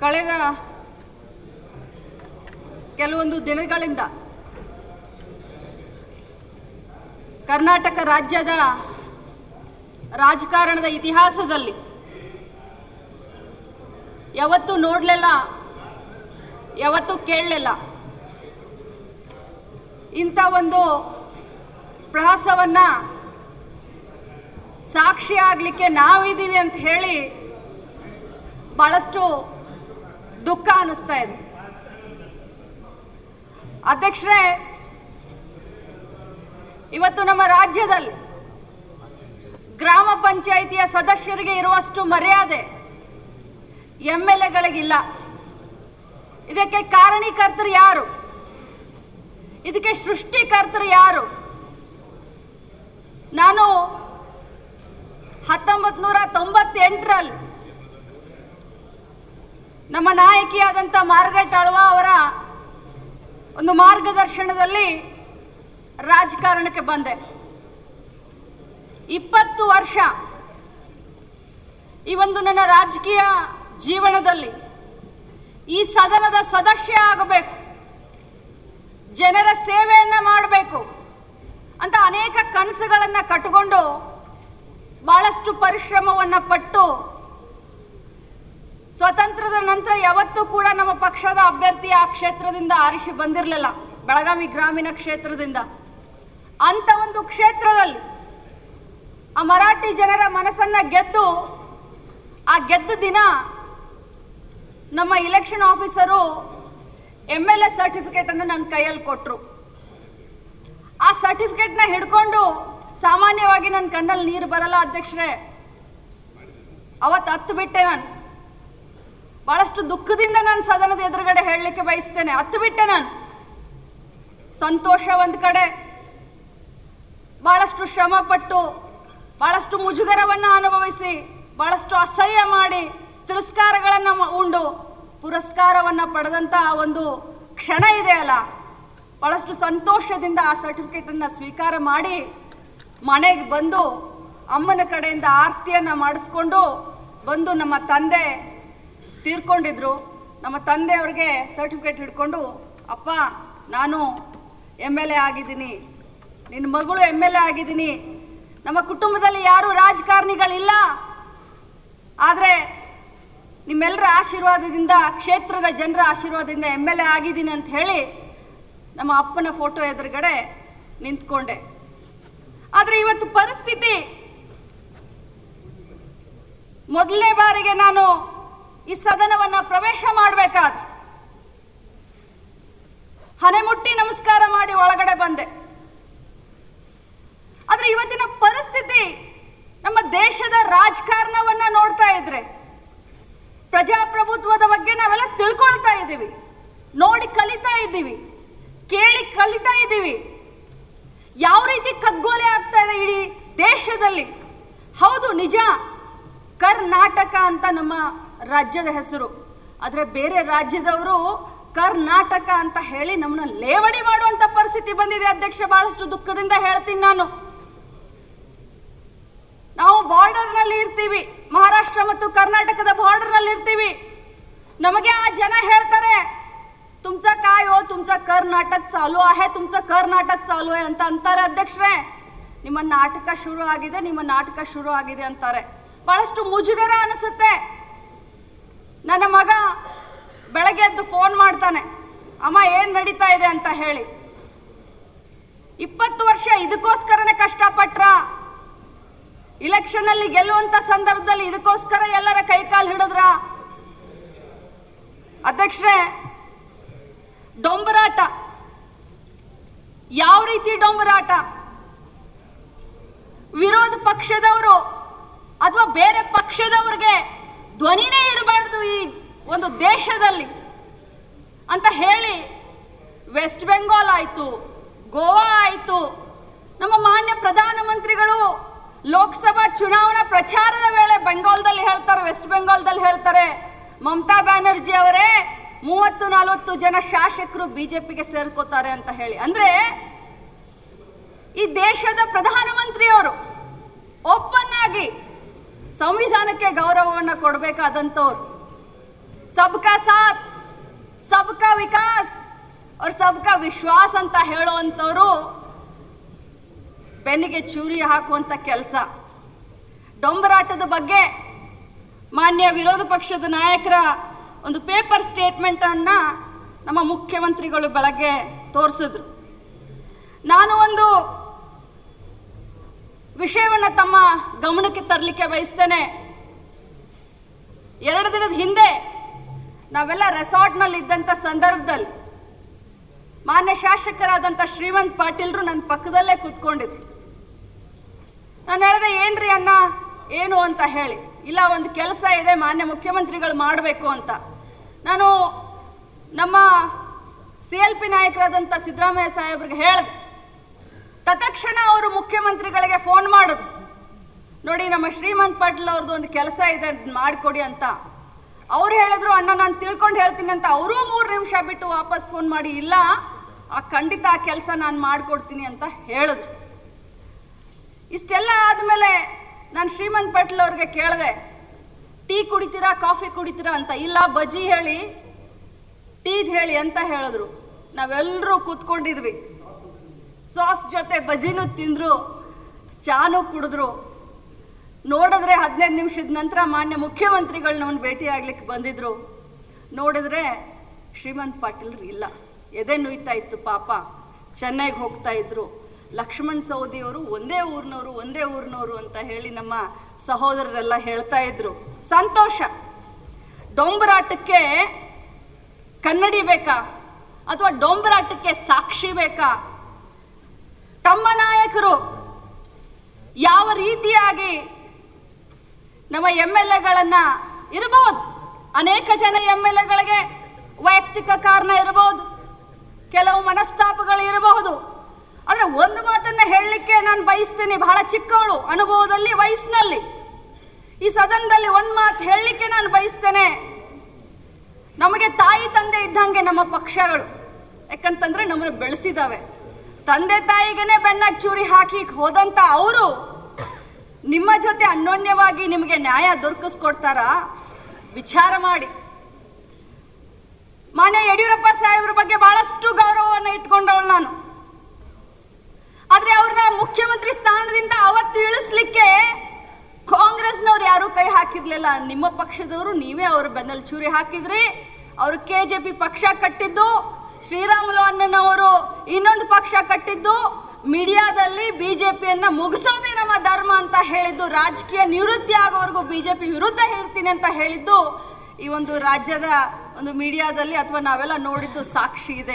ಕಳೆದ ಕೆಲವೊಂದು ದಿನಗಳಿಂದ ಕರ್ನಾಟಕ ರಾಜ್ಯದ ರಾಜಕಾರಣದ ಇತಿಹಾಸದಲ್ಲಿ ಯಾವತ್ತೂ ನೋಡಲಿಲ್ಲ ಯಾವತ್ತೂ ಕೇಳಲಿಲ್ಲ ಇಂಥ ಒಂದು ಪ್ರವಾಸವನ್ನು ಸಾಕ್ಷಿ ಆಗಲಿಕ್ಕೆ ನಾವಿದ್ದೀವಿ ಅಂತ ಹೇಳಿ ಭಾಳಷ್ಟು ದುಃಖ ಅನ್ನಿಸ್ತಾ ಇದೆ ಅಧ್ಯಕ್ಷರೇ ಇವತ್ತು ನಮ್ಮ ರಾಜ್ಯದಲ್ಲಿ ಗ್ರಾಮ ಪಂಚಾಯಿತಿಯ ಸದಸ್ಯರಿಗೆ ಇರುವಷ್ಟು ಮರ್ಯಾದೆ ಎಮ್ ಎಲ್ ಎಗಳಿಗಿಲ್ಲ ಇದಕ್ಕೆ ಕಾರಣೀಕರ್ತರು ಯಾರು ಇದಕ್ಕೆ ಸೃಷ್ಟಿಕರ್ತರು ಯಾರು ನಾನು ಹತ್ತೊಂಬತ್ತು ನೂರ ತೊಂಬತ್ತೆಂಟರಲ್ಲಿ ನಮ್ಮ ನಾಯಕಿಯಾದಂಥ ಮಾರ್ಗರೆಟ್ ಆಳ್ವಾ ಅವರ ಒಂದು ಮಾರ್ಗದರ್ಶನದಲ್ಲಿ ರಾಜಕಾರಣಕ್ಕೆ ಬಂದೆ ಇಪ್ಪತ್ತು ವರ್ಷ ಈ ಒಂದು ನನ್ನ ರಾಜಕೀಯ ಜೀವನದಲ್ಲಿ ಈ ಸದನದ ಸದಸ್ಯ ಆಗಬೇಕು ಜನರ ಸೇವೆಯನ್ನ ಮಾಡಬೇಕು ಅಂತ ಅನೇಕ ಕನಸುಗಳನ್ನು ಕಟ್ಟಿಕೊಂಡು ಬಹಳಷ್ಟು ಪರಿಶ್ರಮವನ್ನು ಪಟ್ಟು ಸ್ವತಂತ್ರದ ನಂತರ ಯಾವತ್ತೂ ಕೂಡ ನಮ್ಮ ಪಕ್ಷದ ಅಭ್ಯರ್ಥಿ ಆ ಕ್ಷೇತ್ರದಿಂದ ಆರಿಸಿ ಬಂದಿರಲಿಲ್ಲ ಬೆಳಗಾವಿ ಗ್ರಾಮೀಣ ಕ್ಷೇತ್ರದಿಂದ ಅಂತ ಒಂದು ಕ್ಷೇತ್ರದಲ್ಲಿ ಆ ಮರಾಠಿ ಜನರ ಮನಸ್ಸನ್ನ ಗೆದ್ದು ಆ ಗೆದ್ದ ದಿನ ನಮ್ಮ election officer M L A ಸರ್ಟಿಫಿಕೇಟನ್ನು ನನ್ನ ಕೈಯಲ್ಲಿ ಕೊಟ್ಟರು ಆ ಸರ್ಟಿಫಿಕೇಟ್ನ ಹಿಡ್ಕೊಂಡು ಸಾಮಾನ್ಯವಾಗಿ ನನ್ನ ಕಣ್ಣಲ್ಲಿ ನೀರು ಬರಲ್ಲ ಅಧ್ಯಕ್ಷರೇ ಅವತ್ತು ಹತ್ತು ಬಿಟ್ಟೆ ನಾನು ಬಹಳಷ್ಟು ದುಃಖದಿಂದ ನಾನು ಸದನದ ಎದುರುಗಡೆ ಹೇಳಲಿಕ್ಕೆ ಬಯಸ್ತೇನೆ ಹತ್ತು ಬಿಟ್ಟೆ ನಾನು ಸಂತೋಷ ಒಂದು ಕಡೆ ಬಹಳಷ್ಟು ಶ್ರಮ ಪಟ್ಟು ಬಹಳಷ್ಟು ಮುಜುಗರವನ್ನು ಅನುಭವಿಸಿ ಬಹಳಷ್ಟು ಅಸಹ್ಯ ಮಾಡಿ ತಿರಸ್ಕಾರಗಳನ್ನು ಉಂಡು ಪುರಸ್ಕಾರವನ್ನು ಪಡೆದಂಥ ಒಂದು ಕ್ಷಣ ಇದೆ ಅಲ್ಲ ಬಹಳಷ್ಟು ಸಂತೋಷದಿಂದ ಆ ಸರ್ಟಿಫಿಕೇಟನ್ನು ಸ್ವೀಕಾರ ಮಾಡಿ ಮನೆಗೆ ಬಂದು ಅಮ್ಮನ ಕಡೆಯಿಂದ ಆರತಿಯನ್ನು ಮಾಡಿಸ್ಕೊಂಡು ಬಂದು ನಮ್ಮ ತಂದೆ ತೀರ್ಕೊಂಡಿದ್ರು ನಮ್ಮ ತಂದೆ ಅವ್ರಿಗೆ ಸರ್ಟಿಫಿಕೇಟ್ ಹಿಡ್ಕೊಂಡು ಅಪ್ಪ ನಾನು ಎಮ್ ಎಲ್ ಎ ಆಗಿದ್ದೀನಿ ನಿನ್ನ ಮಗಳು ಎಮ್ ಎಲ್ ಎ ಆಗಿದ್ದೀನಿ ನಮ್ಮ ಕುಟುಂಬದಲ್ಲಿ ಯಾರೂ ರಾಜಕಾರಣಿಗಳಿಲ್ಲ ಆದರೆ ನಿಮ್ಮೆಲ್ಲರ ಆಶೀರ್ವಾದದಿಂದ ಕ್ಷೇತ್ರದ ಜನರ ಆಶೀರ್ವಾದದಿಂದ ಎಮ್ ಎಲ್ ಎ ಆಗಿದ್ದೀನಿ ಅಂತ ಹೇಳಿ ನಮ್ಮ ಅಪ್ಪನ ಫೋಟೋ ಎದುರುಗಡೆ ನಿಂತ್ಕೊಂಡೆ ಆದರೆ ಇವತ್ತು ಪರಿಸ್ಥಿತಿ ಮೊದಲನೇ ಬಾರಿಗೆ ನಾನು ಈ ಸದನವನ್ನ ಪ್ರವೇಶ ಮಾಡಬೇಕಾದ್ರೆ ಹನೆ ಮುಟ್ಟಿ ನಮಸ್ಕಾರ ಮಾಡಿ ಒಳಗಡೆ ಬಂದೆ ಆದ್ರೆ ಇವತ್ತಿನ ಪರಿಸ್ಥಿತಿ ನಮ್ಮ ದೇಶದ ರಾಜಕಾರಣವನ್ನ ನೋಡ್ತಾ ಇದ್ರೆ ಪ್ರಜಾಪ್ರಭುತ್ವದ ಬಗ್ಗೆ ನಾವೆಲ್ಲ ತಿಳ್ಕೊಳ್ತಾ ಇದ್ದೀವಿ ನೋಡಿ ಕಲಿತಾ ಇದ್ದೀವಿ ಕೇಳಿ ಕಲಿತಾ ಇದ್ದೀವಿ ಯಾವ ರೀತಿ ಕಗ್ಗೋಲೆ ಆಗ್ತಾ ಇದೆ ಇಡೀ ದೇಶದಲ್ಲಿ ಹೌದು ನಿಜ ಕರ್ನಾಟಕ ಅಂತ ನಮ್ಮ ರಾಜ್ಯದ ಹೆಸರು ಆದರೆ ಬೇರೆ ರಾಜ್ಯದವರು ಕರ್ನಾಟಕ ಅಂತ ಹೇಳಿ ನಮ್ಮನ್ನ ಲೇವಡಿ ಮಾಡುವಂತ ಪರಿಸ್ಥಿತಿ ಬಂದಿದೆ ಅಧ್ಯಕ್ಷ ಬಹಳಷ್ಟು ದುಃಖದಿಂದ ಹೇಳ್ತೀನಿ ನಾನು ನಾವು ಬಾರ್ಡರ್ನಲ್ಲಿ ಇರ್ತೀವಿ ಮಹಾರಾಷ್ಟ್ರ ಮತ್ತು ಕರ್ನಾಟಕದ ಬಾರ್ಡರ್ನಲ್ಲಿ ಇರ್ತೀವಿ ನಮಗೆ ಆ ಜನ ಹೇಳ್ತಾರೆ ತುಮಚ काय हो तुमचा कर्नाटक चालू आहे तुमचं कर्नाटक चालू आहे ಅಂತ ಅಂತಾರೆ ಅಧ್ಯಕ್ಷರೇ ನಿಮ್ಮ ನಾಟಕ ಶುರು ಆಗಿದೆ ನಿಮ್ಮ ನಾಟಕ ಶುರು ಆಗಿದೆ ಅಂತಾರೆ ಬಹಳಷ್ಟು ಮುಜುಗರ ಅನಿಸುತ್ತೆ ನನ್ನ ಮಗ ಬೆಳಗ್ಗೆ ಎದ್ದು ಫೋನ್ ಮಾಡ್ತಾನೆ ಅಮ್ಮ ಏನ್ ನಡೀತಾ ಇದೆ ಅಂತ ಹೇಳಿ ಇಪ್ಪತ್ತು ವರ್ಷ ಇದಕ್ಕೋಸ್ಕರನೇ ಕಷ್ಟಪಟ್ರ ಇಲೆಕ್ಷನ್ ಅಲ್ಲಿ ಗೆಲ್ಲುವಂತ ಸಂದರ್ಭದಲ್ಲಿ ಇದಕ್ಕೋಸ್ಕರ ಎಲ್ಲರ ಕೈಕಾಲು ಹಿಡಿದ್ರ ಅಧ್ಯಕ್ಷರೇ ಡೊಂಬರಾಟ ಯಾವ ರೀತಿ ಡೊಂಬರಾಟ ವಿರೋಧ ಪಕ್ಷದವರು ಅಥವಾ ಬೇರೆ ಪಕ್ಷದವ್ರಿಗೆ ಧ್ವನಿನೇ ಇರಬಾರ್ದು ಈ ಒಂದು ದೇಶದಲ್ಲಿ ಅಂತ ಹೇಳಿ ವೆಸ್ಟ್ ಬೆಂಗಾಲ್ ಆಯಿತು ಗೋವಾ ಆಯಿತು ನಮ್ಮ ಮಾನ್ಯ ಪ್ರಧಾನಮಂತ್ರಿಗಳು ಲೋಕಸಭಾ ಚುನಾವಣಾ ಪ್ರಚಾರದ ವೇಳೆ ಬೆಂಗಾಲ್ದಲ್ಲಿ ಹೇಳ್ತಾರೆ ವೆಸ್ಟ್ ಬೆಂಗಾಲ್ದಲ್ಲಿ ಹೇಳ್ತಾರೆ ಮಮತಾ ಬ್ಯಾನರ್ಜಿ ಅವರೇ ಮೂವತ್ತು ನಲವತ್ತು ಜನ ಶಾಸಕರು ಬಿಜೆಪಿಗೆ ಸೇರ್ಕೋತಾರೆ ಅಂತ ಹೇಳಿ ಅಂದ್ರೆ ಈ ದೇಶದ ಪ್ರಧಾನಮಂತ್ರಿಯವರು ಓಪನ್ ಆಗಿ ಸಂವಿಧಾನಕ್ಕೆ ಗೌರವವನ್ನು ಕೊಡಬೇಕಾದಂಥವ್ರು ಸಬ್ಕಾ ಸಾಥ್ ಸಬ್ಕಾ ವಿಕಾಸ್ ಅವ್ರ ಸಬ್ಕಾ ವಿಶ್ವಾಸ್ ಅಂತ ಹೇಳುವಂಥವ್ರು ಬೆನ್ನಿಗೆ ಚೂರಿ ಹಾಕುವಂಥ ಕೆಲಸ ಡೊಂಬರಾಟದ ಬಗ್ಗೆ ಮಾನ್ಯ ವಿರೋಧ ಪಕ್ಷದ ನಾಯಕರ ಒಂದು ಪೇಪರ್ ಸ್ಟೇಟ್ಮೆಂಟ್ ಅನ್ನ ನಮ್ಮ ಮುಖ್ಯಮಂತ್ರಿಗಳು ಬೆಳಗ್ಗೆ ತೋರಿಸಿದ್ರು ನಾನು ಒಂದು ವಿಷಯವನ್ನ ತಮ್ಮ ಗಮನಕ್ಕೆ ತರಲಿಕ್ಕೆ ಬಯಸ್ತೇನೆ ಎರಡು ದಿನದ ಹಿಂದೆ ನಾವೆಲ್ಲ ರೆಸಾರ್ಟ್ನಲ್ಲಿ ಇದ್ದಂಥ ಸಂದರ್ಭದಲ್ಲಿ ಮಾನ್ಯ ಶಾಸಕರಾದಂಥ ಶ್ರೀಮಂತ್ ಪಾಟೀಲ್ರು ನನ್ನ ಪಕ್ಕದಲ್ಲೇ ಕೂತ್ಕೊಂಡಿದ್ರು ನಾನು ಹೇಳಿದೆ ಏನ್ರಿ ಅಣ್ಣ ಏನು ಅಂತ ಹೇಳಿ ಇಲ್ಲ ಒಂದು ಕೆಲಸ ಇದೆ ಮಾನ್ಯ ಮುಖ್ಯಮಂತ್ರಿಗಳು ಮಾಡಬೇಕು ಅಂತ ನಾನು ನಮ್ಮ ಸಿ ಎಲ್ ಪಿ ನಾಯಕರಾದಂಥ ಸಿದ್ದರಾಮಯ್ಯ ಸಾಹೇಬ್ರಿಗೆ ಹೇಳಿದೆ ತತ್ಕ್ಷಣ ಅವರು ಮುಖ್ಯಮಂತ್ರಿಗಳಿಗೆ ಫೋನ್ ಮಾಡಿದ್ರು ನೋಡಿ ನಮ್ಮ ಶ್ರೀಮಂತ್ ಪಾಟೀಲ್ ಅವ್ರದ್ದು ಒಂದು ಕೆಲಸ ಇದೆ ಅದ್ನ ಮಾಡಿಕೊಡಿ ಅಂತ ಅವ್ರು ಹೇಳಿದ್ರು ಅಣ್ಣ ನಾನು ತಿಳ್ಕೊಂಡು ಹೇಳ್ತೀನಿ ಅಂತ ಅವರೂ ಮೂರು ನಿಮಿಷ ಬಿಟ್ಟು ವಾಪಸ್ ಫೋನ್ ಮಾಡಿ ಇಲ್ಲ ಆ ಖಂಡಿತ ಆ ಕೆಲಸ ನಾನು ಮಾಡಿಕೊಡ್ತೀನಿ ಅಂತ ಹೇಳಿದ್ರು ಇಷ್ಟೆಲ್ಲ ಆದಮೇಲೆ ನಾನು ಶ್ರೀಮಂತ್ ಪಾಟೀಲ್ ಅವ್ರಿಗೆ ಕೇಳಿದೆ ಟೀ ಕುಡಿತೀರಾ ಕಾಫಿ ಕುಡಿತೀರಾ ಅಂತ ಇಲ್ಲ ಬಜ್ಜಿ ಹೇಳಿ ಟೀದ್ ಹೇಳಿ ಅಂತ ಹೇಳಿದ್ರು ನಾವೆಲ್ಲರೂ ಕೂತ್ಕೊಂಡಿದ್ವಿ ಸಾಸ್ ಜೊತೆ ಬಜ್ಜಿನೂ ತಿಂದ್ರು ಚಾನು ಕುಡಿದ್ರು ನೋಡಿದ್ರೆ ಹದಿನೈದು ನಿಮಿಷದ ನಂತರ ಮಾನ್ಯ ಮುಖ್ಯಮಂತ್ರಿಗಳು ನಮ್ಮನ್ನು ಭೇಟಿ ಆಗ್ಲಿಕ್ಕೆ ಬಂದಿದ್ರು ನೋಡಿದ್ರೆ ಶ್ರೀಮಂತ್ ಪಾಟೀಲ್ ಇಲ್ಲ ಎದೆ ನುಯ್ತಾ ಇತ್ತು ಪಾಪ ಚೆನ್ನೈಗೆ ಹೋಗ್ತಾ ಇದ್ರು ಲಕ್ಷ್ಮಣ್ ಸವದಿಯವರು ಒಂದೇ ಊರಿನವರು ಒಂದೇ ಊರಿನವರು ಅಂತ ಹೇಳಿ ನಮ್ಮ ಸಹೋದರರೆಲ್ಲ ಹೇಳ್ತಾ ಇದ್ರು ಸಂತೋಷ ಡೊಂಬರಾಟಕ್ಕೆ ಕನ್ನಡಿ ಬೇಕಾ ಅಥವಾ ಡೊಂಬರಾಟಕ್ಕೆ ಸಾಕ್ಷಿ ಬೇಕಾ ತಮ್ಮ ನಾಯಕರು ಯಾವ ರೀತಿಯಾಗಿ ನಮ್ಮ ಎಮ್ ಎಲ್ ಎಗಳನ್ನ ಇರಬಹುದು ಅನೇಕ ಜನ ಎಮ್ ಎಲ್ ಎಗಳಿಗೆ ವೈಯಕ್ತಿಕ ಕಾರಣ ಇರಬಹುದು ಕೆಲವು ಮನಸ್ತಾಪಗಳು ಇರಬಹುದು ಆದ್ರೆ ಒಂದು ಮಾತನ್ನ ಹೇಳಲಿಕ್ಕೆ ನಾನು ಬಯಸ್ತೀನಿ ಬಹಳ ಚಿಕ್ಕವಳು ಅನುಭವದಲ್ಲಿ ವಯಸ್ಸಿನಲ್ಲಿ ಈ ಸದನದಲ್ಲಿ ಒಂದು ಮಾತು ಹೇಳಲಿಕ್ಕೆ ನಾನು ಬಯಸ್ತೇನೆ ನಮಗೆ ತಾಯಿ ತಂದೆ ಇದ್ದಂಗೆ ನಮ್ಮ ಪಕ್ಷಗಳು ಯಾಕಂತಂದ್ರೆ ನಮ್ಮನ್ನು ಬೆಳೆಸಿದಾವೆ ತಂದೆ ತಾಯಿಗೆನೆ ಬೆನ್ನಾಗ ಚೂರಿ ಹಾಕಿ ಹೋದಂತ ಅವರು ನಿಮ್ಮ ಜೊತೆ ಅನ್ಯೋನ್ಯವಾಗಿ ನಿಮಗೆ ನ್ಯಾಯ ದೊರಕಿಸ್ಕೊಡ್ತಾರ ವಿಚಾರ ಮಾಡಿ ಮಾನ್ಯ ಯಡಿಯೂರಪ್ಪ ಸಾಹೇಬ್ರ ಬಗ್ಗೆ ಬಹಳಷ್ಟು ಗೌರವವನ್ನು ಇಟ್ಕೊಂಡವಳು ನಾನು ಆದ್ರೆ ಅವ್ರನ್ನ ಮುಖ್ಯಮಂತ್ರಿ ಸ್ಥಾನದಿಂದ ಅವತ್ತು ಇಳಿಸ್ಲಿಕ್ಕೆ ಕಾಂಗ್ರೆಸ್ನವ್ರು ಯಾರು ಕೈ ಹಾಕಿರ್ಲಿಲ್ಲ ನಿಮ್ಮ ಪಕ್ಷದವರು ನೀವೇ ಅವ್ರ ಬೆನ್ನಲ್ಲಿ ಚೂರಿ ಹಾಕಿದ್ರಿ ಅವರು ಕೆ ಜೆ ಪಿ ಪಕ್ಷ ಕಟ್ಟಿದ್ದು ಶ್ರೀರಾಮುಲು ಅನ್ನನವರು ಇನ್ನೊಂದು ಪಕ್ಷ ಕಟ್ಟಿದ್ದು ಮೀಡಿಯಾದಲ್ಲಿ ಬಿಜೆಪಿಯನ್ನ ಮುಗಿಸೋದೇ ನಮ್ಮ ಧರ್ಮ ಅಂತ ಹೇಳಿದ್ದು ರಾಜಕೀಯ ನಿವೃತ್ತಿ ಆಗೋವರೆಗೂ ಬಿಜೆಪಿ ವಿರುದ್ಧ ಹೇಳ್ತೀನಿ ಅಂತ ಹೇಳಿದ್ದು ಈ ಒಂದು ರಾಜ್ಯದ ಒಂದು ಮೀಡಿಯಾದಲ್ಲಿ ಅಥವಾ ನಾವೆಲ್ಲ ನೋಡಿದ್ದು ಸಾಕ್ಷಿ ಇದೆ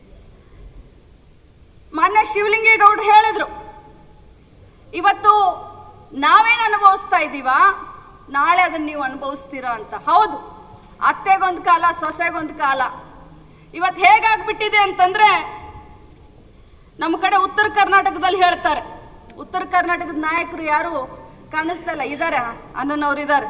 ಮಾನ್ಯ ಶಿವಲಿಂಗೇಗೌಡರು ಹೇಳಿದ್ರು ಇವತ್ತು ನಾವೇನು ಅನುಭವಿಸ್ತಾ ಇದ್ದೀವಾ ನಾಳೆ ಅದನ್ನ ನೀವು ಅನುಭವಿಸ್ತೀರಾ ಅಂತ ಹೌದು ಅತ್ತೆಗೊಂದು ಕಾಲ ಸೊಸೆಗೊಂದು ಕಾಲ ಇವತ್ತು ಹೇಗಾಗ್ಬಿಟ್ಟಿದೆ ಅಂತಂದ್ರೆ ನಮ್ಮ ಕಡೆ ಉತ್ತರ ಕರ್ನಾಟಕದಲ್ಲಿ ಹೇಳ್ತಾರೆ ಉತ್ತರ ಕರ್ನಾಟಕದ ನಾಯಕರು ಯಾರು ಕಾಣಿಸ್ತಾ ಇಲ್ಲ ಇದ್ದಾರೆ ಅನ್ನನವ್ರು ಇದ್ದಾರೆ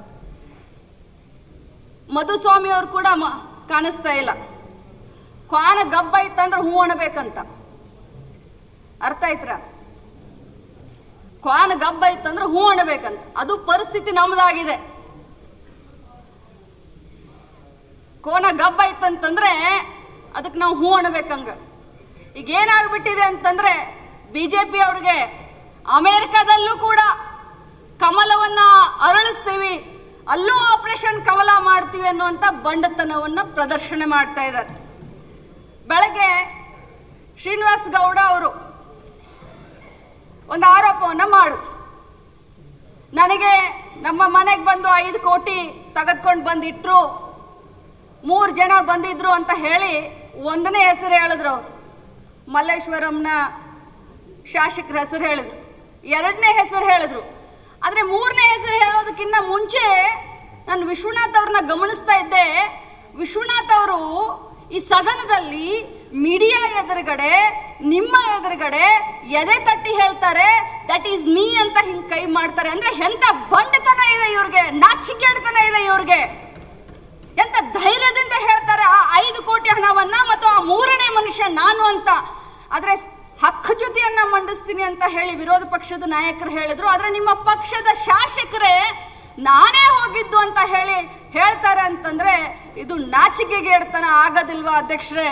ಮಧುಸ್ವಾಮಿ ಅವ್ರು ಕೂಡ ಮ- ಕಾಣಿಸ್ತಾ ಇಲ್ಲ ಕ್ವಾನ ಗಬ್ಬ ಇತ್ತಂದ್ರೆ ಹೂ ಅಣಬೇಕಂತ ಅರ್ಥ ಆಯ್ತ್ರ ಕ್ವಾನ ಗಬ್ಬ ಇತ್ತಂದ್ರೆ ಹೂ ಅಣಬೇಕಂತ ಅದು ಪರಿಸ್ಥಿತಿ ನಮ್ದಾಗಿದೆ ಕೋನ ಗಬ್ಬ ಇತ್ತಂತಂದ್ರೆ ಅದಕ್ಕೆ ನಾವು ಹೂ ಅಣಬೇಕಂಗ ಈಗ ಏನಾಗ್ಬಿಟ್ಟಿದೆ ಅಂತಂದ್ರೆ ಬಿಜೆಪಿ ಅವ್ರಿಗೆ ಅಮೆರಿಕದಲ್ಲೂ ಕೂಡ ಕಮಲವನ್ನ ಅರಳಿಸ್ತೀವಿ ಅಲ್ಲೂ ಆಪರೇಷನ್ ಕಮಲ ಮಾಡ್ತೀವಿ ಅನ್ನುವಂಥ ಬಂಡತನವನ್ನ ಪ್ರದರ್ಶನ ಮಾಡ್ತಾ ಇದ್ದಾರೆ ಬೆಳಗ್ಗೆ ಶ್ರೀನಿವಾಸ್ ಗೌಡ ಅವರು ಒಂದು ಆರೋಪವನ್ನ ಮಾಡಿದ್ರು ನನಗೆ ನಮ್ಮ ಮನೆಗೆ ಬಂದು ಐದು ಕೋಟಿ ತೆಗೆದ್ಕೊಂಡು ಬಂದಿಟ್ರು ಮೂರು ಜನ ಬಂದಿದ್ರು ಅಂತ ಹೇಳಿ ಒಂದನೇ ಹೆಸರು ಹೇಳಿದ್ರು ಅವ್ರು ಮಲ್ಲೇಶ್ವರಂನ ಶಾಸಕರ ಹೆಸರು ಹೇಳಿದ್ರು ಎರಡನೇ ಹೆಸರು ಹೇಳಿದ್ರು ಆದರೆ ಮೂರನೇ ಹೆಸರು ಹೇಳೋದಕ್ಕಿಂತ ಮುಂಚೆ ನಾನು ವಿಶ್ವನಾಥ್ ಅವ್ರನ್ನ ಗಮನಿಸ್ತಾ ಇದ್ದೆ ವಿಶ್ವನಾಥ್ ಅವರು ಈ ಸದನದಲ್ಲಿ ಮೀಡಿಯಾ ಎದುರುಗಡೆ ನಿಮ್ಮ ಎದುರುಗಡೆ ಎದೆ ತಟ್ಟಿ ಹೇಳ್ತಾರೆ ದಟ್ ಈಸ್ ಮೀ ಅಂತ ಹಿಂಗ್ ಕೈ ಮಾಡ್ತಾರೆ ಅಂದ್ರೆ ಎಂತ ಬಂಡತನ ಇದೆ ಇವ್ರಿಗೆ ನಾಚಿಕೆತನ ಇದೆ ಇವ್ರಿಗೆ ಎಂತ ಧೈರ್ಯದಿಂದ ಹೇಳ್ತಾರೆ ಆ ಐದು ಕೋಟಿ ಹಣವನ್ನ ಮತ್ತು ಆ ಮೂರನೇ ಮನುಷ್ಯ ನಾನು ಅಂತ ಆದ್ರೆ ಸ್- ಹಕ್ಕುಚ್ಯುತಿಯನ್ನ ಮಂಡಿಸ್ತೀನಿ ಅಂತ ಹೇಳಿ ವಿರೋಧ ಪಕ್ಷದ ನಾಯಕರು ಹೇಳಿದ್ರು ಆದ್ರೆ ನಿಮ್ಮ ಪಕ್ಷದ ಶಾಸಕರೇ ನಾನೇ ಹೋಗಿದ್ದು ಅಂತ ಹೇಳಿ ಹೇಳ್ತಾರೆ ಅಂತಂದ್ರೆ ಇದು ನಾಚಿಕೆಗೇಡ್ತನ ಆಗೋದಿಲ್ವಾ ಅಧ್ಯಕ್ಷರೇ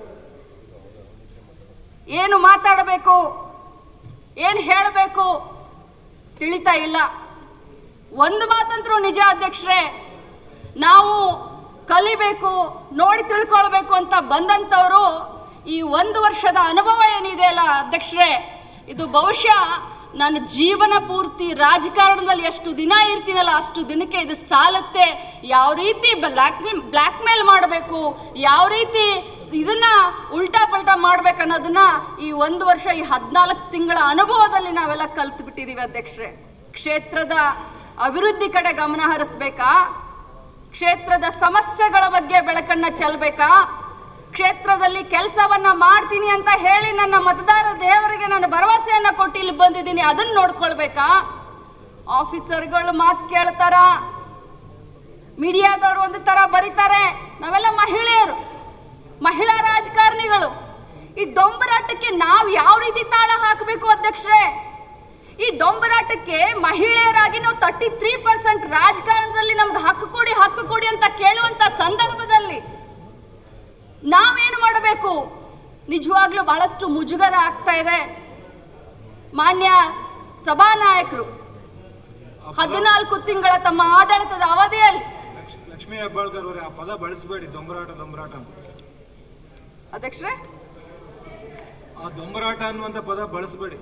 ಏನು ಮಾತಾಡಬೇಕು ಏನು ಹೇಳಬೇಕು ತಿಳಿತಾ ಇಲ್ಲ ಒಂದು ಮಾತಂತ್ರು ನಿಜ ಅಧ್ಯಕ್ಷರೇ ನಾವು ಕಲಿಬೇಕು ನೋಡಿ ತಿಳ್ಕೊಳ್ಬೇಕು ಅಂತ ಬಂದಂಥವರು ಈ ಒಂದು ವರ್ಷದ ಅನುಭವ ಏನಿದೆ ಅಲ್ಲ ಅಧ್ಯಕ್ಷರೇ ಇದು ಬಹುಶಃ ನನ್ನ ಜೀವನ ಪೂರ್ತಿ ರಾಜಕಾರಣದಲ್ಲಿ ಎಷ್ಟು ದಿನ ಇರ್ತೀನಲ್ಲ ಅಷ್ಟು ದಿನಕ್ಕೆ ಇದು ಸಾಲತ್ತೆ ಯಾವ ರೀತಿ ಬ್ಲ್ಯಾಕ್ ಬ್ಲ್ಯಾಕ್ ಮೇಲ್ ಮಾಡಬೇಕು ಯಾವ ರೀತಿ ಇದನ್ನ ಉಲ್ಟಾ ಪಲ್ಟಾ ಮಾಡ್ಬೇಕು ಅನ್ನೋದನ್ನ ಈ ಒಂದು ವರ್ಷ ಈ ಹದಿನಾಲ್ಕು ತಿಂಗಳ ಅನುಭವದಲ್ಲಿ ನಾವೆಲ್ಲ ಕಲ್ತು ಬಿಟ್ಟಿದೀವಿ ಅಧ್ಯಕ್ಷರೇ ಕ್ಷೇತ್ರದ ಅಭಿವೃದ್ಧಿ ಕಡೆ ಗಮನ ಹರಿಸ್ಬೇಕಾ ಕ್ಷೇತ್ರದ ಸಮಸ್ಯೆಗಳ ಬಗ್ಗೆ ಬೆಳಕನ್ನ ಚೆಲ್ಬೇಕಾ ಕ್ಷೇತ್ರದಲ್ಲಿ ಕೆಲಸವನ್ನ ಮಾಡ್ತೀನಿ ಅಂತ ಹೇಳಿ ನನ್ನ ಮತದಾರ ದೇವರಿಗೆ ನಾನು ಭರವಸೆಯನ್ನ ಕೊಟ್ಟು ಇಲ್ಲಿ ಬಂದಿದ್ದೀನಿ ಅದನ್ನ ನೋಡ್ಕೊಳ್ಬೇಕಾ ಆಫೀಸರ್ಗಳು ಮಾತು ಕೇಳ್ತಾರ ಮೀಡಿಯಾದವರು ಒಂದು ತರ ಬರೀತಾರೆ ನಾವೆಲ್ಲ ಮಹಿಳೆಯರು ಮಹಿಳಾ ರಾಜಕಾರಣಿಗಳು ಈ ಡೊಂಬರಾಟಕ್ಕೆ ನಾವು ಯಾವ ರೀತಿ ತಾಳ ಹಾಕಬೇಕು ಅಧ್ಯಕ್ಷರೇ ಈ ಡೊಂಬರಾಟಕ್ಕೆ ಮಹಿಳೆಯರಾಗಿ ನಾವು ತರ್ಟಿ ತ್ರೀ ಪರ್ಸೆಂಟ್ ರಾಜಕಾರಣದಲ್ಲಿ ನಮ್ಗೆ ಹಕ್ಕು ಕೊಡಿ ಹಕ್ಕು ಕೊಡಿ ಅಂತ ಕೇಳುವಂತ ಸಂದರ್ಭದಲ್ಲಿ ನಾವೇನು ಮಾಡಬೇಕು ನಿಜವಾಗ್ಲೂ ಬಹಳಷ್ಟು ಮುಜುಗರ ಆಗ್ತಾ ಇದೆ ಮಾನ್ಯ ಸಭಾನಾಯಕರು ಹದಿನಾಲ್ಕು ತಿಂಗಳ ತಮ್ಮ ಆಡಳಿತದ ಅವಧಿಯಲ್ಲಿ ಲಕ್ಷ್- ಲಕ್ಷ್ಮೀ ಹೆಬ್ಬಾಳ್ಕರ್ ಅವರೇ ಆ ಪದ ಬಳಸಬೇಡಿ ದೊಂಬರಾಟ ದೊಂಬರಾಟ ಅಂತ ಅಧ್ಯಕ್ಷರೇ ಆ ದೊಂಬರಾಟ ಅನ್ನುವಂಥ ಪದ ಬಳಸಬೇಡಿ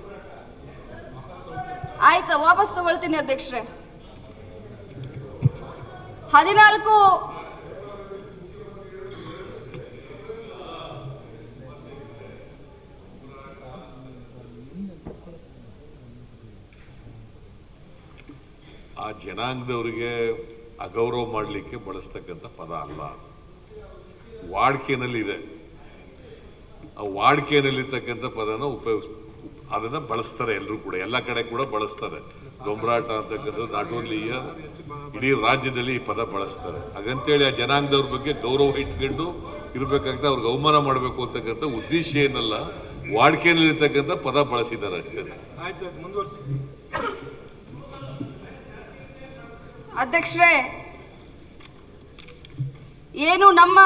ಆಯ್ತಾ ವಾಪಸ್ ತಗೊಳ್ತೀನಿ ಅಧ್ಯಕ್ಷರೇ ಹದಿನಾಲ್ಕು ಆ ಜನಾಂಗದವರಿಗೆ ಅಗೌರವ ಮಾಡಲಿಕ್ಕೆ ಬಳಸ್ತಕ್ಕಂಥ ಪದ ಅಲ್ಲ ವಾಡಿಕೆನಲ್ಲಿ ಇದೆ ಆ ವಾಡಿಕೆಯಲ್ಲಿರ್ತಕ್ಕಂಥ ಪದನ ಉಪಯೋಗಿಸ್ ಅದನ್ನ ಬಳಸ್ತಾರೆ ಎಲ್ಲರೂ ಕೂಡ ಎಲ್ಲ ಕಡೆ ಕೂಡ ಬಳಸ್ತಾರೆ ದೊಂಬರಾಟ ಅಂತಕ್ಕಂಥದ್ದು ನಾಟ್ ಓನ್ಲಿ ಇಡೀ ರಾಜ್ಯದಲ್ಲಿ ಈ ಪದ ಬಳಸ್ತಾರೆ ಹಾಗಂತೇಳಿ ಆ ಜನಾಂಗದವ್ರ ಬಗ್ಗೆ ಗೌರವ ಇಟ್ಕೊಂಡು ಇರ್ಬೇಕಾಗ್ತದೆ ಅವ್ರಿಗೆ ಅವಮಾನ ಮಾಡಬೇಕು ಅಂತಕ್ಕಂಥ ಉದ್ದೇಶ ಏನಲ್ಲ ವಾಡಿಕೆಯಲ್ಲಿರ್ತಕ್ಕಂಥ ಪದ ಬಳಸಿದ್ದಾರೆ ಅಷ್ಟೇ ಆಯ್ತು ಆಯ್ತು ಮುಂದುವರಿಸಿ ಅಧ್ಯಕ್ಷರೇ ಏನು ನಮ್ಮ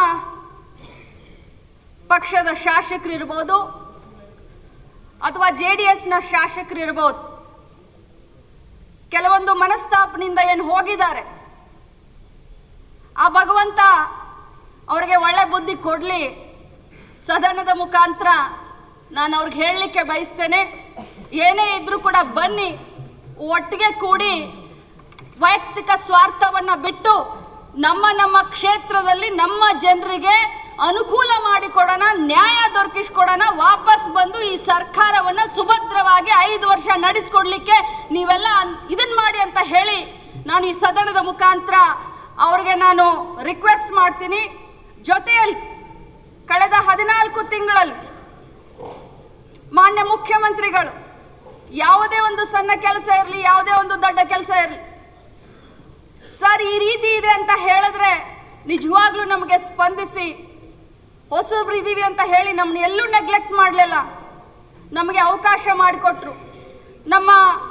ಪಕ್ಷದ ಶಾಸಕರು ಇರ್ಬೋದು ಅಥವಾ ಜೆ ಡಿ ಎಸ್ನ ಶಾಸಕರು ಇರ್ಬೋದು ಕೆಲವೊಂದು ಮನಸ್ತಾಪನಿಂದ ಏನು ಹೋಗಿದ್ದಾರೆ ಆ ಭಗವಂತ ಅವ್ರಿಗೆ ಒಳ್ಳೆ ಬುದ್ಧಿ ಕೊಡ್ಲಿ ಸದನದ ಮುಖಾಂತರ ನಾನು ಅವ್ರಿಗೆ ಹೇಳಲಿಕ್ಕೆ ಬಯಸ್ತೇನೆ ಏನೇ ಇದ್ರೂ ಕೂಡ ಬನ್ನಿ ಒಟ್ಟಿಗೆ ಕೂಡಿ ವೈಯಕ್ತಿಕ ಸ್ವಾರ್ಥವನ್ನ ಬಿಟ್ಟು ನಮ್ಮ ನಮ್ಮ ಕ್ಷೇತ್ರದಲ್ಲಿ ನಮ್ಮ ಜನರಿಗೆ ಅನುಕೂಲ ಮಾಡಿಕೊಡೋಣ ನ್ಯಾಯ ದೊರಕಿಸ್ಕೊಡೋಣ ವಾಪಸ್ ಬಂದು ಈ ಸರ್ಕಾರವನ್ನ ಸುಭದ್ರವಾಗಿ ಐದು ವರ್ಷ ನಡೆಸ್ಕೊಡ್ಲಿಕ್ಕೆ ನೀವೆಲ್ಲ ಅನ್- ಇದನ್ ಮಾಡಿ ಅಂತ ಹೇಳಿ ನಾನು ಈ ಸದನದ ಮುಖಾಂತರ ಅವ್ರಿಗೆ ನಾನು ರಿಕ್ವೆಸ್ಟ್ ಮಾಡ್ತೀನಿ ಜೊತೆಯಲ್ಲಿ ಕಳೆದ ಹದಿನಾಲ್ಕು ತಿಂಗಳಲ್ಲಿ ಮಾನ್ಯ ಮುಖ್ಯಮಂತ್ರಿಗಳು ಯಾವುದೇ ಒಂದು ಸಣ್ಣ ಕೆಲಸ ಇರಲಿ ಯಾವುದೇ ಒಂದು ದೊಡ್ಡ ಕೆಲಸ ಇರಲಿ ಸರ್ ಈ ರೀತಿ ಇದೆ ಅಂತ ಹೇಳಿದ್ರೆ ನಿಜವಾಗ್ಲೂ ನಮಗೆ ಸ್ಪಂದಿಸಿ ಹೊಸಬ್ರು ಇದೀವಿ ಅಂತ ಹೇಳಿ ನಮ್ಮನ್ನ ಎಲ್ಲೂ ನೆಗ್ಲೆಕ್ಟ್ ಮಾಡಲಿಲ್ಲ ನಮಗೆ ಅವಕಾಶ ಮಾಡಿಕೊಟ್ರು ನಮ್ಮ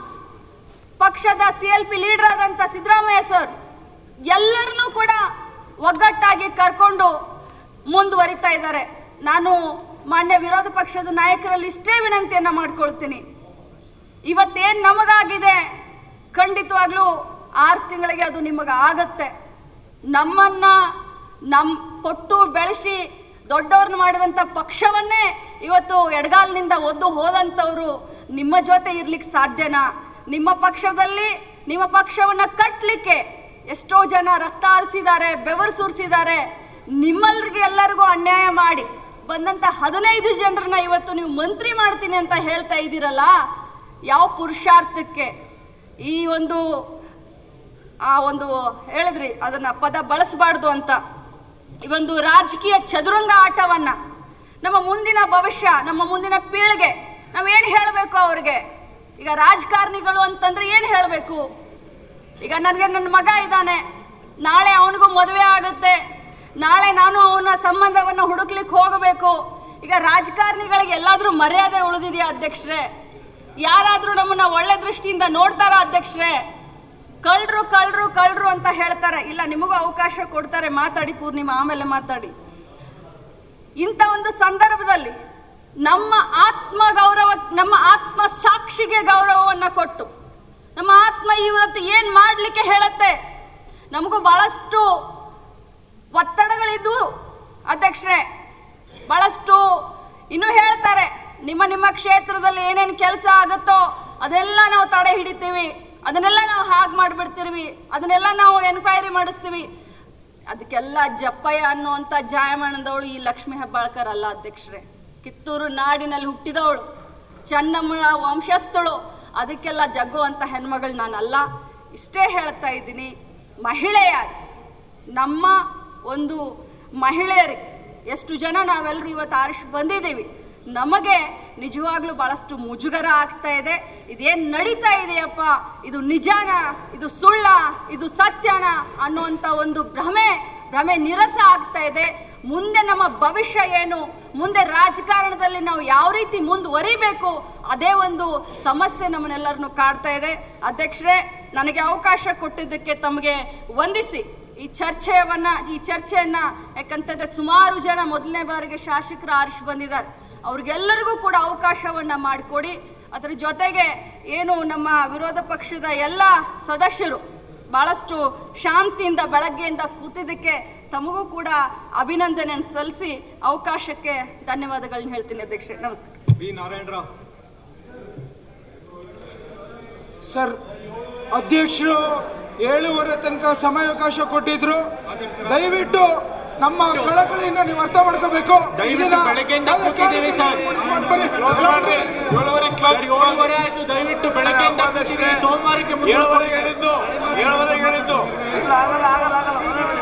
ಪಕ್ಷದ ಸಿ ಎಲ್ ಪಿ ಲೀಡರ್ ಆದಂಥ ಸಿದ್ದರಾಮಯ್ಯ ಸರ್ ಎಲ್ಲರನ್ನೂ ಕೂಡ ಒಗ್ಗಟ್ಟಾಗಿ ಕರ್ಕೊಂಡು ಮುಂದುವರಿತಾ ಇದ್ದಾರೆ ನಾನು ಮಾನ್ಯ ವಿರೋಧ ಪಕ್ಷದ ನಾಯಕರಲ್ಲಿ ಇಷ್ಟೇ ವಿನಂತಿಯನ್ನ ಮಾಡ್ಕೊಳ್ತೀನಿ ಇವತ್ತೇನು ನಮಗಾಗಿದೆ ಖಂಡಿತವಾಗ್ಲೂ ಆರು ತಿಂಗಳಿಗೆ ಅದು ನಿಮಗೆ ಆಗತ್ತೆ ನಮ್ಮನ್ನ ನಮ್ ಕೊಟ್ಟು ಬೆಳೆಸಿ ದೊಡ್ಡವ್ರನ್ನ ಮಾಡಿದಂಥ ಪಕ್ಷವನ್ನೇ ಇವತ್ತು ಎಡಗಾಲಿನಿಂದ ಒದ್ದು ಹೋದಂಥವ್ರು ನಿಮ್ಮ ಜೊತೆ ಇರ್ಲಿಕ್ಕೆ ಸಾಧ್ಯನಾ ನಿಮ್ಮ ಪಕ್ಷದಲ್ಲಿ ನಿಮ್ಮ ಪಕ್ಷವನ್ನ ಕಟ್ಟಲಿಕ್ಕೆ ಎಷ್ಟೋ ಜನ ರಕ್ತ ಹರಿಸಿದ್ದಾರೆ ಬೆವರು ಸುರಿಸಿದ್ದಾರೆ ನಿಮ್ಮಲ್ರಿಗೆ ಎಲ್ಲರಿಗೂ ಅನ್ಯಾಯ ಮಾಡಿ ಬಂದಂತ ಹದಿನೈದು ಜನರನ್ನ ಇವತ್ತು ನೀವು ಮಂತ್ರಿ ಮಾಡ್ತೀನಿ ಅಂತ ಹೇಳ್ತಾ ಇದ್ದೀರಲ್ಲ ಯಾವ ಪುರುಷಾರ್ಥಕ್ಕೆ ಈ ಒಂದು ಆ ಒಂದು ಹೇಳಿದ್ರಿ ಅದನ್ನ ಪದ ಬಳಸಬಾರ್ದು ಅಂತ ಈ ಒಂದು ರಾಜಕೀಯ ಚದುರಂಗ ಆಟವನ್ನ ನಮ್ಮ ಮುಂದಿನ ಭವಿಷ್ಯ ನಮ್ಮ ಮುಂದಿನ ಪೀಳಿಗೆ ನಾವೇನು ಹೇಳಬೇಕು ಅವ್ರಿಗೆ ಈಗ ರಾಜಕಾರಣಿಗಳು ಅಂತಂದ್ರೆ ಏನು ಹೇಳಬೇಕು ಈಗ ನನಗೆ ನನ್ನ ಮಗ ಇದ್ದಾನೆ ನಾಳೆ ಅವನಿಗೂ ಮದುವೆ ಆಗುತ್ತೆ ನಾಳೆ ನಾನು ಅವನ ಸಂಬಂಧವನ್ನು ಹುಡುಕ್ಲಿಕ್ಕೆ ಹೋಗಬೇಕು ಈಗ ರಾಜಕಾರಣಿಗಳಿಗೆ ಎಲ್ಲಾದ್ರೂ ಮರ್ಯಾದೆ ಉಳಿದಿದೆಯಾ ಅಧ್ಯಕ್ಷರೇ ಯಾರಾದ್ರೂ ನಮ್ಮನ್ನ ಒಳ್ಳೆ ದೃಷ್ಟಿಯಿಂದ ನೋಡ್ತಾರಾ ಅಧ್ಯಕ್ಷರೇ ಕಳ್ರು ಕಳ್ರು ಕಳ್ರು ಅಂತ ಹೇಳ್ತಾರೆ ಇಲ್ಲ ನಿಮಗೂ ಅವಕಾಶ ಕೊಡ್ತಾರೆ ಮಾತಾಡಿ ಪೂರ್ಣಿಮಾ ಆಮೇಲೆ ಮಾತಾಡಿ ಇಂಥ ಒಂದು ಸಂದರ್ಭದಲ್ಲಿ ನಮ್ಮ ಆತ್ಮ ಗೌರವ ನಮ್ಮ ಆತ್ಮ ಸಾಕ್ಷಿಗೆ ಗೌರವವನ್ನು ಕೊಟ್ಟು ನಮ್ಮ ಆತ್ಮ ಇವತ್ತು ಏನು ಮಾಡಲಿಕ್ಕೆ ಹೇಳುತ್ತೆ ನಮಗೂ ಬಹಳಷ್ಟು ಒತ್ತಡಗಳಿದ್ದು ಅಧ್ಯಕ್ಷರೇ ಬಹಳಷ್ಟು ಇನ್ನೂ ಹೇಳ್ತಾರೆ ನಿಮ್ಮ ನಿಮ್ಮ ಕ್ಷೇತ್ರದಲ್ಲಿ ಏನೇನು ಕೆಲಸ ಆಗುತ್ತೋ ಅದೆಲ್ಲ ನಾವು ತಡೆ ಹಿಡಿತೀವಿ ಅದನ್ನೆಲ್ಲ ನಾವು ಹಾಗೆ ಮಾಡಿಬಿಡ್ತೀವಿ ಅದನ್ನೆಲ್ಲ ನಾವು ಎನ್ಕ್ವೈರಿ ಮಾಡಿಸ್ತೀವಿ ಅದಕ್ಕೆಲ್ಲ ಜಪ್ಪಯ್ಯ ಅನ್ನುವಂಥ ಜಾಯಮಾನದವಳು ಈ ಲಕ್ಷ್ಮೀ ಹೆಬ್ಬಾಳ್ಕರ್ ಅಲ್ಲ ಅಧ್ಯಕ್ಷರೇ ಕಿತ್ತೂರು ನಾಡಿನಲ್ಲಿ ಹುಟ್ಟಿದವಳು ಚೆನ್ನಮ್ಮನ ವಂಶಸ್ಥಳು ಅದಕ್ಕೆಲ್ಲ ಜಗ್ಗುವಂಥ ಹೆಣ್ಮಗಳು ನಾನಲ್ಲ ಇಷ್ಟೇ ಹೇಳ್ತಾ ಇದ್ದೀನಿ ಮಹಿಳೆಯಾಗಿ ನಮ್ಮ ಒಂದು ಮಹಿಳೆಯರಿಗೆ ಎಷ್ಟು ಜನ ನಾವೆಲ್ಲರೂ ಇವತ್ತು ಆರಿಸಿ ಬಂದಿದ್ದೀವಿ ನಮಗೆ ನಿಜವಾಗ್ಲೂ ಭಾಳಷ್ಟು ಮುಜುಗರ ಆಗ್ತಾ ಇದೆ ಇದೇನು ನಡೀತಾ ಇದೆಯಪ್ಪ ಇದು ನಿಜಾನ ಇದು ಸುಳ್ಳ ಇದು ಸತ್ಯನ ಅನ್ನುವಂಥ ಒಂದು ಭ್ರಮೆ ಭ್ರಮೆ ನಿರಸ ಆಗ್ತಾ ಇದೆ ಮುಂದೆ ನಮ್ಮ ಭವಿಷ್ಯ ಏನು ಮುಂದೆ ರಾಜಕಾರಣದಲ್ಲಿ ನಾವು ಯಾವ ರೀತಿ ಮುಂದುವರಿಬೇಕು ಅದೇ ಒಂದು ಸಮಸ್ಯೆ ನಮ್ಮನ್ನೆಲ್ಲರನ್ನು ಕಾಡ್ತಾ ಇದೆ ಅಧ್ಯಕ್ಷರೇ ನನಗೆ ಅವಕಾಶ ಕೊಟ್ಟಿದ್ದಕ್ಕೆ ತಮಗೆ ವಂದಿಸಿ ಈ ಚರ್ಚೆಯವನ್ನ ಈ ಚರ್ಚೆಯನ್ನ ಯಾಕಂತಂದ್ರೆ ಸುಮಾರು ಜನ ಮೊದಲನೇ ಬಾರಿಗೆ ಶಾಸಕರು ಆರಿಸಿ ಬಂದಿದ್ದಾರೆ ಅವ್ರಿಗೆಲ್ಲರಿಗೂ ಕೂಡ ಅವಕಾಶವನ್ನ ಮಾಡಿಕೊಡಿ ಅದರ ಜೊತೆಗೆ ಏನು ನಮ್ಮ ವಿರೋಧ ಪಕ್ಷದ ಎಲ್ಲ ಸದಸ್ಯರು ಬಹಳಷ್ಟು ಶಾಂತಿಯಿಂದ ಬೆಳಗ್ಗೆಯಿಂದ ಕೂತಿದ್ದಕ್ಕೆ ತಮಗೂ ಕೂಡ ಅಭಿನಂದನೆ ಸಲ್ಲಿಸಿ ಅವಕಾಶಕ್ಕೆ ಧನ್ಯವಾದಗಳನ್ನ ಹೇಳ್ತೀನಿ ಅಧ್ಯಕ್ಷೆ ನಮಸ್ಕಾರ ಬಿ ನಾರಾಯಣರಾವ್ ಸರ್ ಅಧ್ಯಕ್ಷರು ಏಳುವರೆ ತನಕ ಸಮಯಾವಕಾಶ ಕೊಟ್ಟಿದ್ರು ದಯವಿಟ್ಟು ನಮ್ಮ ಕಳಕಳಿಯಿಂದ ನೀವು ಅರ್ಥ ಮಾಡ್ಕೋಬೇಕು ದಯವಿಟ್ಟು ಇದನ್ನ- ಬೆಳಗ್ಗೆಯಿಂದ ಅದೇ ಕೂತಿದ್ದೀವಿ ಸರ್. ಬನ್ನಿ. ಏಳುವರೆ ಸರ್, ಏಳುವರೆ ಆಯ್ತು ದಯವಿಟ್ಟು ಬೆಳಗ್ಗೆಯಿಂದ ಕೂತಿದ್ದೀವಿ. ಸೋಮವಾರಕ್ಕೆ ಮುಂದೂಡ್ಕೊಳ್ಳಿ. ಹೇಳಿದ್ದು ಏಳುವರೆಗೆ ಹೇಳಿದ್ದು